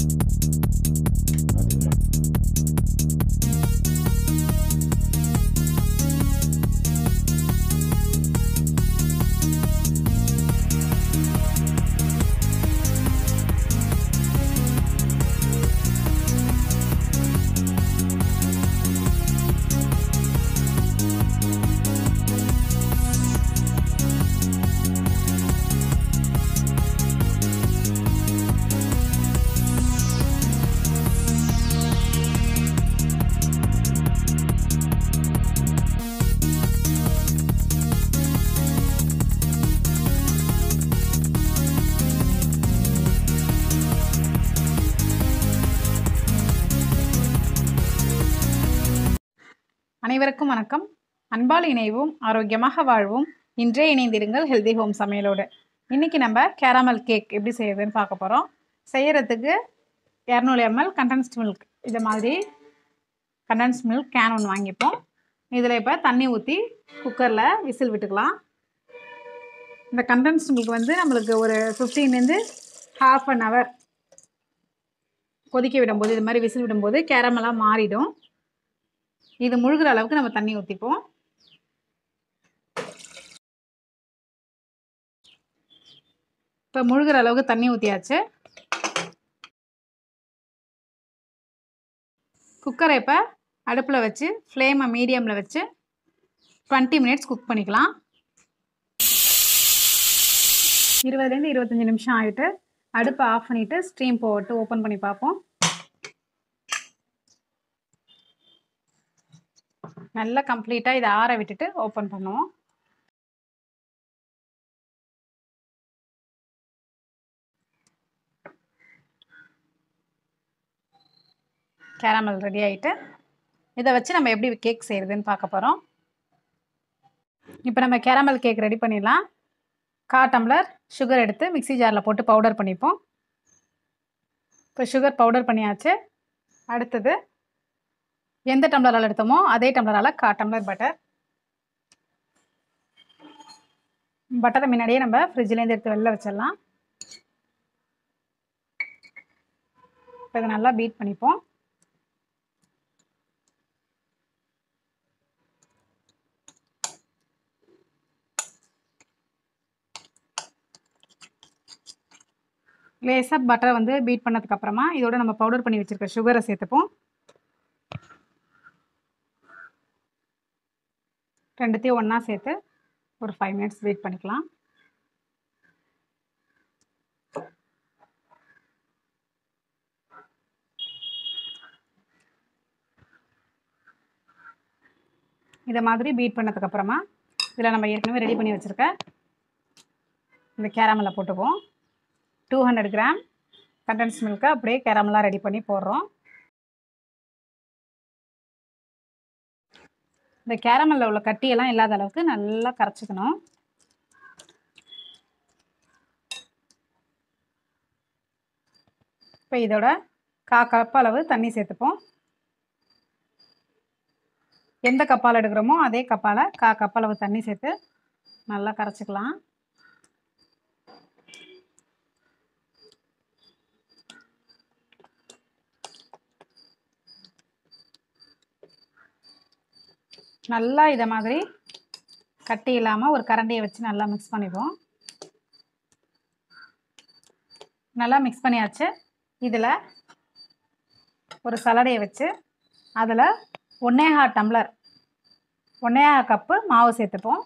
அனைவருக்கும் வணக்கம் அன்பால் இணைவோம் ஆரோக்கியமாக வாழ்வோம் இன்றே இணைந்திருங்கள் ஹெல்தி ஹோம் சமையலோடு இன்றைக்கி நம்ம கேரமல் கேக் எப்படி செய்யறதுன்னு பார்க்க போகிறோம் செய்யறதுக்கு இரநூறு எம்எல் கண்டென்ஸ்ட் மில்க் இது மாதிரி கண்டென்ஸ்ட் மில்க் கேன் ஒன்று வாங்கிப்போம் இதில் இப்போ தண்ணி ஊற்றி குக்கரில் விசில் விட்டுக்கலாம் இந்த கண்டென்ஸ்ட் மில்க் வந்து நம்மளுக்கு ஒரு ஃபிஃப்டீன்லேருந்து ஹாஃப் அன் ஹவர் கொதிக்க விடும்போது இது மாதிரி விசில் விடும்போது கேரமெல்லாம் மாறிடும் இது முழுகிற அளவுக்கு நம்ம தண்ணி ஊற்றிப்போம் இப்போ முழுகிற அளவுக்கு தண்ணி ஊற்றியாச்சு குக்கரை இப்போ அடுப்பில் வச்சு ஃப்ளேமை மீடியமில் வச்சு டுவெண்ட்டி மினிட்ஸ் குக் பண்ணிக்கலாம் இருபதுலேருந்து இருபத்தஞ்சி நிமிஷம் ஆகிட்டு அடுப்பை ஆஃப் பண்ணிவிட்டு ஸ்ட்ரீம் போட்டு ஓப்பன் பண்ணி பார்ப்போம் நல்லா கம்ப்ளீட்டாக இதை ஆற விட்டுட்டு ஓப்பன் பண்ணுவோம் கேரமல் ரெடி ஆகிட்டு இதை வச்சு நம்ம எப்படி கேக் செய்கிறதுன்னு பார்க்க போகிறோம் இப்போ நம்ம கேரமல் கேக் ரெடி பண்ணிடலாம் கா டம்ளர் சுகர் எடுத்து மிக்சி ஜாரில் போட்டு பவுடர் பண்ணிப்போம் இப்போ சுகர் பவுடர் பண்ணியாச்சு அடுத்தது எந்த டம்ளரால் எடுத்தோமோ அதே டம்ளரால் கா டம்ளர் பட்டர் பட்டரை முன்னாடியே நம்ம ஃப்ரிட்ஜ்லேருந்து எடுத்து வெளில வச்சிடலாம் இப்போ இதை நல்லா பீட் பண்ணிப்போம் லேசாக பட்டரை வந்து பீட் பண்ணதுக்கப்புறமா இதோட நம்ம பவுடர் பண்ணி வச்சுருக்க சுகரை சேர்த்துப்போம் ரெண்டுத்தையும் ஒன்றா சேர்த்து ஒரு ஃபைவ் மினிட்ஸ் வெயிட் பண்ணிக்கலாம் இதை மாதிரி பீட் பண்ணதுக்கப்புறமா இதில் நம்ம ஏற்கனவே ரெடி பண்ணி வச்சுருக்க இந்த கேரமலை போட்டுப்போம் டூ ஹண்ட்ரட் கிராம் கண்டன்ஸ் மில்கை அப்படியே கேரமலாக ரெடி பண்ணி போடுறோம் இந்த கேரமலில் உள்ள கட்டியெல்லாம் இல்லாத அளவுக்கு நல்லா கரைச்சிக்கணும் இப்போ இதோட கா கப் அளவு தண்ணி சேர்த்துப்போம் எந்த கப்பால் எடுக்கிறோமோ அதே கப்பால் கா கப் அளவு தண்ணி சேர்த்து நல்லா கரைச்சிக்கலாம் நல்லா இதை மாதிரி கட்டி இல்லாமல் ஒரு கரண்டியை வச்சு நல்லா மிக்ஸ் பண்ணிப்போம் நல்லா மிக்ஸ் பண்ணியாச்சு இதில் ஒரு சலடையை வச்சு அதில் ஒன்னேகா டம்ளர் ஒன்னேகா கப்பு மாவு சேர்த்துப்போம்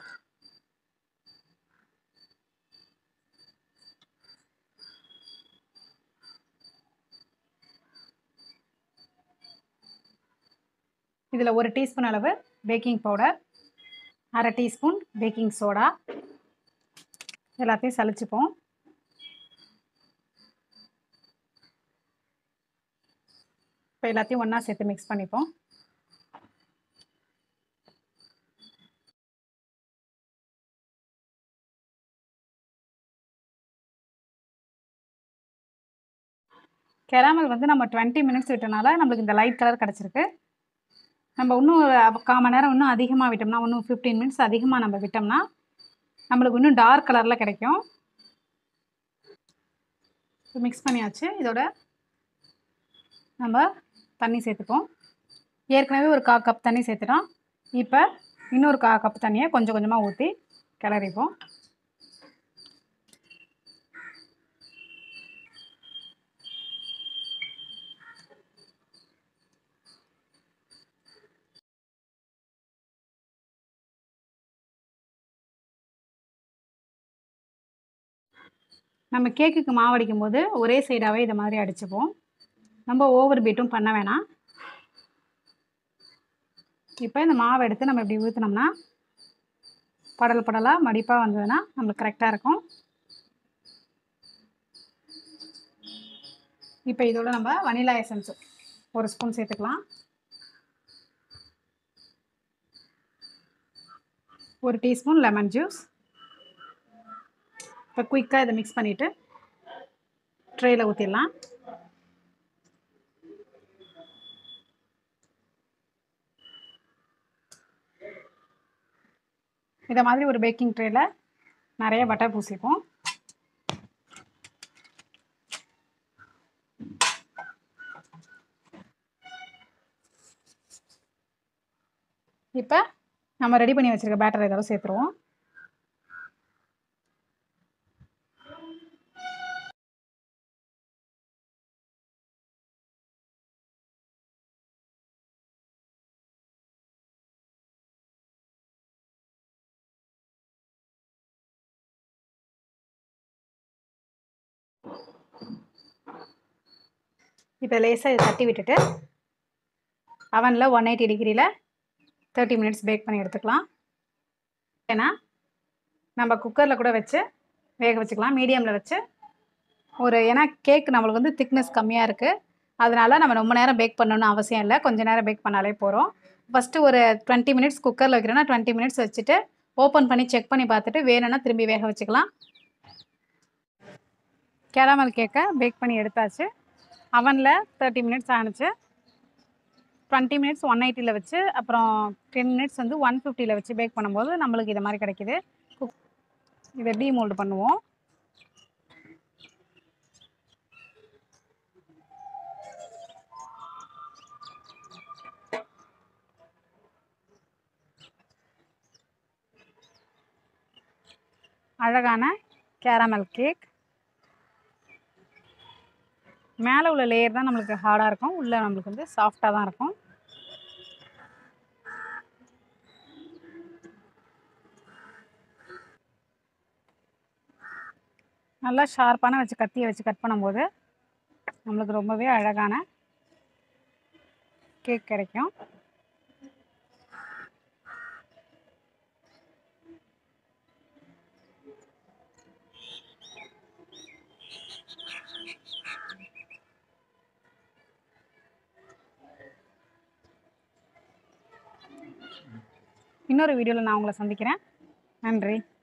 இதில் ஒரு டீஸ்பூன் அளவு பேக்கிங் பவுடர் அரை டீஸ்பூன் பேக்கிங் சோடா எல்லாத்தையும் சலிச்சுப்போம் இப்போ எல்லாத்தையும் ஒன்றா சேர்த்து மிக்ஸ் பண்ணிப்போம் கெராமல் வந்து நம்ம டுவெண்ட்டி மினிட்ஸ் விட்டனால நம்மளுக்கு இந்த லைட் கலர் கிடச்சிருக்கு நம்ம இன்னும் ஒரு கால் மணி நேரம் இன்னும் அதிகமாக விட்டோம்னா இன்னும் ஃபிஃப்டீன் மினிட்ஸ் அதிகமாக நம்ம விட்டோம்னா நம்மளுக்கு இன்னும் டார்க் கலரில் கிடைக்கும் மிக்ஸ் பண்ணியாச்சு இதோட நம்ம தண்ணி சேர்த்துப்போம் ஏற்கனவே ஒரு கா கப் தண்ணி சேர்த்துட்டோம் இப்போ இன்னொரு கா கப் தண்ணியை கொஞ்சம் கொஞ்சமாக ஊற்றி கிளறிப்போம் நம்ம கேக்குக்கு மாவு அடிக்கும் போது ஒரே சைடாகவே இதை மாதிரி அடிச்சுப்போம் நம்ம ஓவர் பீட்டும் பண்ண வேணாம் இப்போ இந்த மாவை எடுத்து நம்ம இப்படி ஊற்றினோம்னா படல் படலாக மடிப்பாக வந்ததுன்னா நம்மளுக்கு கரெக்டாக இருக்கும் இப்போ இதோட நம்ம வனிலா எசன்ஸ் ஒரு ஸ்பூன் சேர்த்துக்கலாம் ஒரு டீஸ்பூன் லெமன் ஜூஸ் இப்போ குயிக்காக இதை மிக்ஸ் பண்ணிவிட்டு ட்ரேயில் ஊற்றிடலாம் இதை மாதிரி ஒரு பேக்கிங் ட்ரேயில் நிறைய பட்டர் பூசிப்போம் இப்போ நம்ம ரெடி பண்ணி வச்சுருக்க பேட்டர் இதெல்லாம் சேர்த்துருவோம் இப்போ லேசாக இதை தட்டி விட்டுட்டு அவனில் ஒன் எயிட்டி டிகிரியில் தேர்ட்டி மினிட்ஸ் பேக் பண்ணி எடுத்துக்கலாம் ஏன்னா நம்ம குக்கரில் கூட வச்சு வேக வச்சுக்கலாம் மீடியமில் வச்சு ஒரு ஏன்னா கேக் நம்மளுக்கு வந்து திக்னஸ் கம்மியாக இருக்குது அதனால் நம்ம ரொம்ப நேரம் பேக் பண்ணணும்னு அவசியம் இல்லை கொஞ்சம் நேரம் பேக் பண்ணாலே போகிறோம் ஃபஸ்ட்டு ஒரு டுவெண்ட்டி மினிட்ஸ் குக்கரில் வைக்கிறோன்னா டுவெண்ட்டி மினிட்ஸ் வச்சுட்டு ஓப்பன் பண்ணி செக் பண்ணி பார்த்துட்டு வேணும்னா திரும்பி வேக வச்சுக்கலாம் கேரமல் கேக்கை பேக் பண்ணி எடுத்தாச்சு அவனில் தேர்ட்டி மினிட்ஸ் ஆணுச்சு டுவெண்ட்டி மினிட்ஸ் ஒன் எயிட்டியில் வச்சு அப்புறம் டென் மினிட்ஸ் வந்து ஒன் ஃபிஃப்டியில் வச்சு பேக் பண்ணும்போது நம்மளுக்கு இதை மாதிரி கிடைக்கிது குக் இதை டீமோல்டு பண்ணுவோம் அழகான கேரமல் கேக் மேலே உள்ள லேயர் தான் நம்மளுக்கு ஹார்டாக இருக்கும் உள்ளே நம்மளுக்கு வந்து சாஃப்டாக தான் இருக்கும் நல்லா ஷார்ப்பான வச்சு கத்தியை வச்சு கட் பண்ணும்போது நம்மளுக்கு ரொம்பவே அழகான கேக் கிடைக்கும் இன்னொரு வீடியோவில் நான் உங்களை சந்திக்கிறேன் நன்றி